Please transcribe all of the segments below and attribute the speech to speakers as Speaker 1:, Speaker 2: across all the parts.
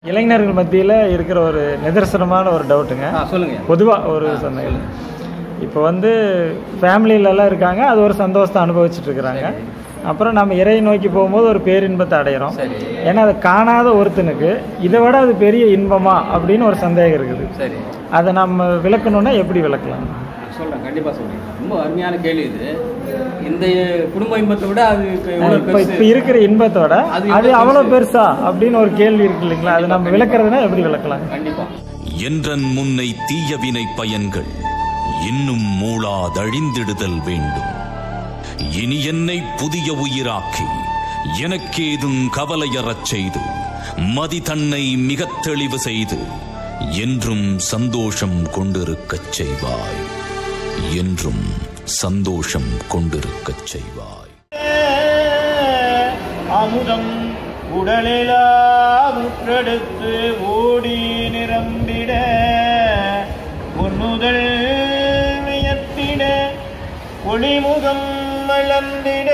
Speaker 1: இளைஞர்கள் மத்தியில் இருக்கிற ஒரு நிதர்சனமான ஒரு டவுட்டுங்க
Speaker 2: ஆ சொல்லுங்க
Speaker 1: பொதுவாக ஒரு சந்தேகம் இப்போ வந்து ஃபேமிலியிலலாம் இருக்காங்க அது ஒரு சந்தோஷத்தை அனுபவிச்சுட்டு இருக்கிறாங்க அப்புறம் நம்ம இறை நோக்கி போகும்போது ஒரு பேரின்பத்தை அடையிறோம்
Speaker 2: சரி
Speaker 1: ஏன்னா அதை காணாத ஒருத்தனுக்கு இதை விட அது பெரிய இன்பமா அப்படின்னு ஒரு சந்தேகம் இருக்குது
Speaker 2: சரி
Speaker 1: அதை நம்ம விளக்கணும்னா எப்படி விளக்கலாம்
Speaker 2: சொல்றேன் கண்டிப்பா சொல்றேன் ரொம்ப அருமையான கேள்வி இது இந்த குடும்ப இன்பத்தை விட அது இப்ப எவ்வளவு
Speaker 1: இப்போ
Speaker 2: பெருசு
Speaker 1: இப்போ இருக்கிற இன்பத்தோட
Speaker 2: அது
Speaker 1: அது
Speaker 2: எவ்வளவு
Speaker 1: அவ்வளோ
Speaker 2: பெருசு?
Speaker 1: பெருசா அப்படின்னு ஒரு கேள்வி இருக்கு இல்லைங்களா அது நம்ம விளக்குறதுனா எப்படி விளக்கலாம்
Speaker 2: கண்டிப்பா
Speaker 3: என்றன் முன்னை தீயவினை பயன்கள் இன்னும் மூளாதழிந்திடுதல் வேண்டும் இனி என்னை புதிய உயிராக்கி எனக்கேதும் கவலையறச் செய்து மதி தன்னை மிகத் தெளிவு செய்து என்றும் சந்தோஷம் கொண்டிருக்கச் செய்வாய் என்றும் சந்தோஷம் கொண்டிருக்கச் செய்வாய்
Speaker 4: அமுதம் உடலெல்லாம் உற்றெடுத்து ஓடி நிரம்பிட பொன்னுதல் வியத்திட ஒளிமுகம் மலர்ந்திட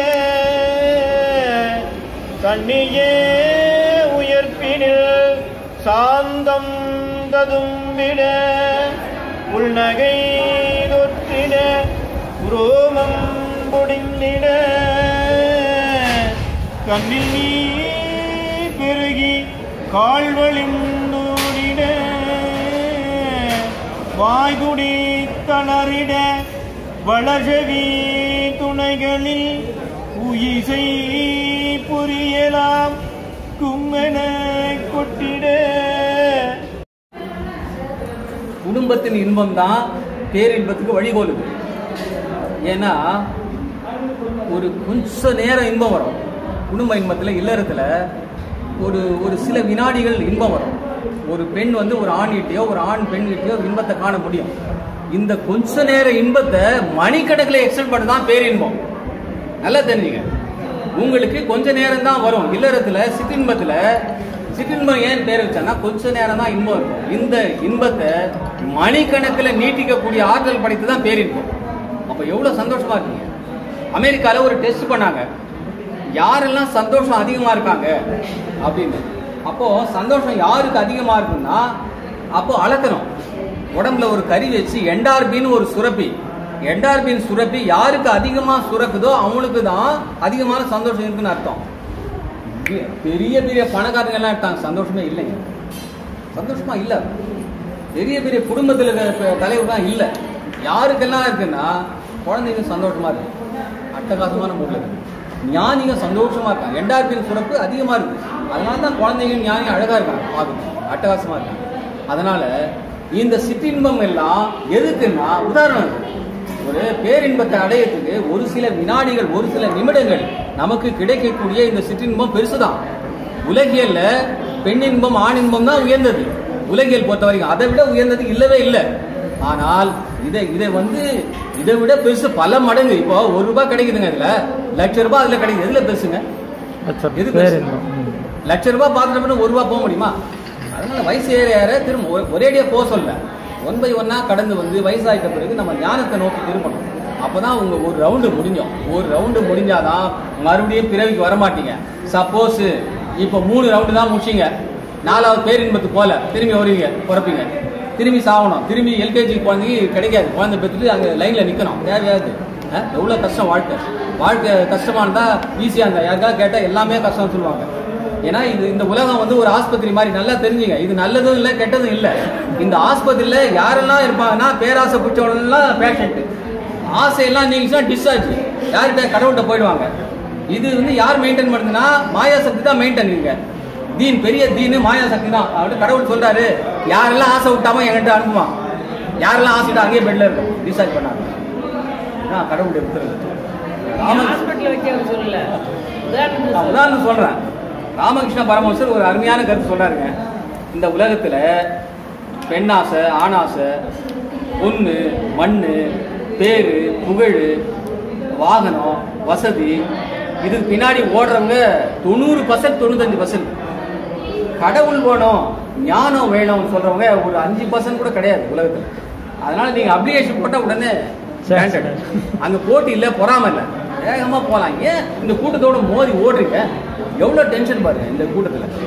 Speaker 4: கண்ணியே உயர்ப்பினில் சாந்தம் ததும்பிட உள்நகை தொற்றிட உரோமம் பொடிந்திட கண்ணில் நீ பெருகி கால்வழிந்தோடிட வாய்குடி தளரிட வளர்ஜவி துணைகளில் உயிசை புரியலாம் கும்மென கொட்டிட
Speaker 2: குடும்பத்தின் இன்பம் தான் பேரின்பத்துக்கு வழிகோலுது ஏன்னா ஒரு கொஞ்ச நேரம் இன்பம் வரும் குடும்ப இன்பத்தில் இல்லறத்தில் ஒரு ஒரு சில வினாடிகள் இன்பம் வரும் ஒரு பெண் வந்து ஒரு ஆண்கிட்டயோ ஒரு ஆண் பெண்கிட்டயோ இன்பத்தை காண முடியும் இந்த கொஞ்ச நேர இன்பத்தை மணிக்கணக்கில் எக்ஸ்டெண்ட் பண்ண தான் பேரின்பம் நல்லா தெரிஞ்சுங்க உங்களுக்கு கொஞ்ச நேரம் தான் வரும் இல்லறத்துல சிற்றின்பத்துல சிற்றின்பம் ஏன் பேர் வச்சான்னா கொஞ்ச நேரம் தான் இன்பம் இருக்கும் இந்த இன்பத்தை மணிக்கணக்கில் நீட்டிக்கக்கூடிய ஆற்றல் படைத்து தான் பேரின்பம் அப்ப எவ்வளவு சந்தோஷமா இருக்கீங்க அமெரிக்கால ஒரு டெஸ்ட் பண்ணாங்க யாரெல்லாம் சந்தோஷம் அதிகமா இருக்காங்க அப்படின்னு அப்போ சந்தோஷம் யாருக்கு அதிகமா இருக்குன்னா அப்போ அளக்கணும் உடம்புல ஒரு கறி வச்சு என்டார்பின்னு ஒரு சுரப்பி என்டார்பின் சுரப்பி யாருக்கு அதிகமா சுரக்குதோ அவங்களுக்கு தான் அதிகமான சந்தோஷம் இருக்குன்னு அர்த்தம் பெரிய பெரிய பணக்காரங்க எல்லாம் எடுத்தாங்க சந்தோஷமே இல்லைங்க சந்தோஷமா இல்ல பெரிய பெரிய குடும்பத்துல இருக்கிற தலைவர் தான் இல்ல யாருக்கெல்லாம் இருக்குன்னா குழந்தைங்க சந்தோஷமா இருக்கு அட்டகாசமான முறையில் இருக்கு ஞானிங்க சந்தோஷமா இருக்காங்க என்டார்பின் சுரப்பு அதிகமா இருக்கு அதனால தான் குழந்தைங்க ஞானி அழகா இருக்காங்க பார்க்கணும் அட்டகாசமா இருக்காங்க அதனால இந்த சிற்றின்பம் எல்லாம் எதுக்குன்னா உதாரணம் இருக்கு. ஒரு பேரின்பத்தை அடையறதுக்கு ஒரு சில வினாடிகள் ஒரு சில நிமிடங்கள் நமக்கு கிடைக்கக்கூடிய இந்த சிற்றின்பம் பெருசுதான் உலகியல்ல பெண்ணின்பம் ஆணின்பம் தான் உயர்ந்தது உலகியல் பொறுத்த வரைக்கும் அதை விட உயர்ந்தது இல்லவே இல்லை ஆனால் இதை இதை வந்து இதை விட பெருசு பல மடங்கு இப்போ ஒரு ரூபாய் கிடைக்குதுங்க இதுல லட்ச ரூபாய் அதுல கிடைக்குது எதுல பெருசுங்க எது பெருசு?
Speaker 1: பேரின்பம் ம்.
Speaker 2: லட்ச ரூபாய் பார்த்துட்டு ஒரு ரூபாய் போக முடியுமா அதனால வயசு ஏற ஏற திரும்ப ஒரே- ஒரேடியா போக சொல்ல ஒன் பை ஒன்னா கடந்து வந்து வயசாயிட்ட பிறகு நம்ம ஞானத்தை நோக்கி திரும்பணும் அப்பதான் உங்க ஒரு ரவுண்டு முடிஞ்சோம் ஒரு ரவுண்டு முடிஞ்சாதான் மறுபடியும் பிறவிக்கு வர மாட்டீங்க சப்போஸ் இப்போ மூணு ரவுண்டு தான் முடிச்சீங்க நாலாவது பேரின்பத்துக்கு போல திரும்பி வருவீங்க பிறப்பீங்க திரும்பி சாவணும் திரும்பி எல்கேஜி குழந்தைக்கு கிடைக்காது குழந்தை பெற்றுட்டு அங்கே லைன்ல நிக்கணும் தேவையாது அஹ், எவ்வளவு கஷ்டம் வாழ்க்கை வாழ்க்கை கஷ்டமா இருந்தா ஈஸியா இருந்தா யாருக்காவது கேட்டா எல்லாமே கஷ்டம்னு சொல்லுவாங்க ஏன்னா இது இந்த உலகம் வந்து ஒரு ஆஸ்பத்திரி மாதிரி நல்லா தெரிஞ்சுங்க இது நல்லதும் இல்லை கெட்டதும் இல்லை இந்த ஆஸ்பத்திரியில யாரெல்லாம் இருப்பாங்கன்னா பேராசை பிடிச்சவங்கலாம் பேஷண்ட் ஆசையெல்லாம் நீங்க டிஸ்சார்ஜ் யார்கிட்ட கடவுள்கிட்ட போயிடுவாங்க இது வந்து யார் மெயின்டைன் பண்ணுதுன்னா மாயா சக்தி தான் மெயின்டைன் இங்க தீன் பெரிய தீன் மாயா சக்தி தான் அப்படின்னு கடவுள் சொல்றாரு யாரெல்லாம் ஆசை விட்டாமோ என்கிட்ட அனுப்புவான் யாரெல்லாம் ஆசை விட்டா அங்கேயே பெட்ல இருக்கும் டிஸ்சார்ஜ் பண்ணாங்க ஆ, கடவுளுடைய உத்தரவு ராமன்
Speaker 5: ஹாஸ்பிட்டல் வைக்கிறது சொல்லல உதாரணத்துக்கு
Speaker 2: நான் உதாரணம் சொல்றேன் ராமகிருஷ்ண பரமஹம்சர் ஒரு அருமையான கருத்து சொல்றாருங்க இந்த உலகத்துல பெண்ணாசை ஆணாசை பொண்ணு மண்ணு பேரு புகழ் வாகனம் வசதி இதுக்கு பின்னாடி ஓடுறவங்க தொண்ணூறு பர்சன்ட் தொண்ணூத்தஞ்சு பர்சன்ட் கடவுள் வேணும் ஞானம் வேணும்னு சொல்றவங்க ஒரு அஞ்சு பர்சன்ட் கூட கிடையாது உலகத்துல அதனால நீங்க அப்ளிகேஷன் போட்ட உடனே
Speaker 1: சரி,
Speaker 2: standard. அங்க போட்டி இல்ல பொறாம இல்ல வேகமா போலாம் ஏன் இந்த கூட்டத்தோட மோதி ஓடுறீங்க எவ்வளவு டென்ஷன் பாருங்க இந்த கூட்டத்துல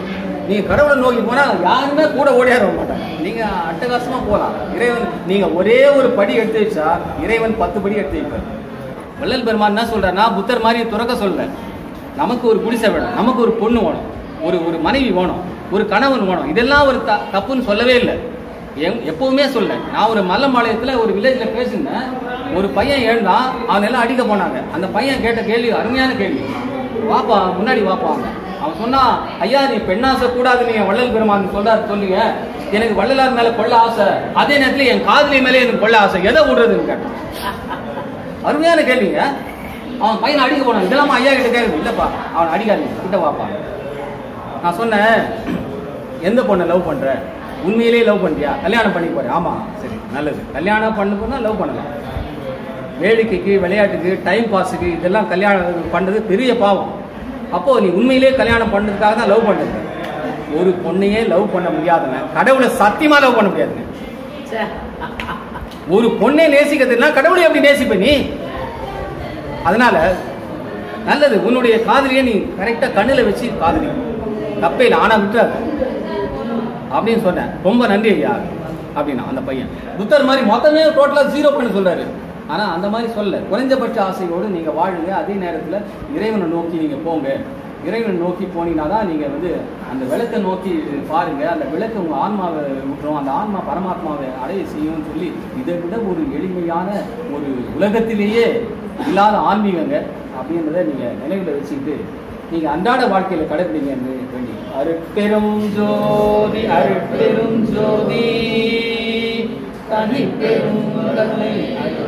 Speaker 2: நீங்க கடவுளை நோக்கி போனா யாருமே கூட ஓடியார மாட்டாங்க நீங்க அட்டகாசமா போலாம் இறைவன் நீங்க ஒரே ஒரு படி எடுத்து வச்சா இறைவன் பத்து படி எடுத்து வைப்பார் வள்ளல் பெருமான் என்ன சொல்றாருன்னா புத்தர் மாதிரி துறக்க சொல்ல நமக்கு ஒரு குடிசை வேணும் நமக்கு ஒரு பொண்ணு வேணும் ஒரு ஒரு மனைவி வேணும் ஒரு கணவன் வேணும் இதெல்லாம் ஒரு த தப்புன்னு சொல்லவே இல்லை எம் எப்பவுமே சொல்ல நான் ஒரு மல்லம்பாளையத்தில் ஒரு வில்லேஜ்ல பேசியிருந்தேன் ஒரு பையன் எழுந்தான் அவன் எல்லாம் அடிக்க போனாங்க அந்த பையன் கேட்ட கேள்வி அருமையான கேள்வி வாப்பா முன்னாடி வாப்பா அவன் சொன்னான் ஐயா நீ பெண்ணாசை கூடாது நீங்க வள்ளல் பெருமான் சொல்றாரு சொல்லுங்க எனக்கு வள்ளலார் மேல கொள்ள ஆசை அதே நேரத்துல என் காதலி மேலே எனக்கு கொள்ள ஆசை எதை விடுறதுன்னு கேட்டான் அருமையான கேள்விங்க அவன் பையனை அடிக்க போனான் இதெல்லாம் ஐயா கிட்ட கேட்குது இல்லப்பா அவன் அடிக்காதீங்க கிட்ட வாப்பா நான் சொன்னேன் எந்த பொண்ணை லவ் பண்ற உண்மையிலேயே லவ் பண்றியா கல்யாணம் பண்ணி போறேன் ஆமா சரி நல்லது கல்யாணம் பண்ண போனா லவ் பண்ணலாம் வேடிக்கைக்கு விளையாட்டுக்கு டைம் பாஸுக்கு இதெல்லாம் கல்யாணம் பண்ணது பெரிய பாவம் அப்போ நீ உண்மையிலேயே கல்யாணம் பண்ணதுக்காக தான் லவ் பண்ணுறது ஒரு பொண்ணையே லவ் பண்ண முடியாதுங்க கடவுளை சத்தியமா லவ் பண்ண முடியாதுங்க
Speaker 5: சே.
Speaker 2: ஒரு பொண்ணை நேசிக்கிறதுனா கடவுளை எப்படி நேசிப்ப நீ அதனால நல்லது உன்னுடைய காதலியை நீ கரெக்டா கண்ணுல வச்சு காதலி தப்பே இல்லை ஆனா விட்டுறாத அப்படின்னு சொன்னேன் ரொம்ப நன்றி ஐயா அப்படின்னா அந்த பையன் புத்தர் மாதிரி மொத்தமே டோட்டலா ஜீரோ பண்ண சொல்றாரு ஆனா அந்த மாதிரி சொல்ல குறைஞ்சபட்ச ஆசையோடு நீங்க வாழுங்க அதே நேரத்துல இறைவனை நோக்கி நீங்க போங்க இறைவனை நோக்கி போனீங்கன்னா தான் நீங்க வந்து அந்த விளக்கை நோக்கி பாருங்க அந்த விளக்கு உங்க ஆன்மாவை விட்டுரும் அந்த ஆன்மா பரமாத்மாவை அடைய செய்யும்னு சொல்லி இதை விட ஒரு எளிமையான ஒரு உலகத்திலேயே இல்லாத ஆன்மீகங்க அப்படின்றத நீங்க நினைவுல வச்சுக்கிட்டு நீங்க அன்றாட வாழ்க்கையில கடைபிடிங்க என்று வேண்டி அருட்பெரும் ஜோதி அருட்பெரும் ஜோதி தனி பெரும் கருணை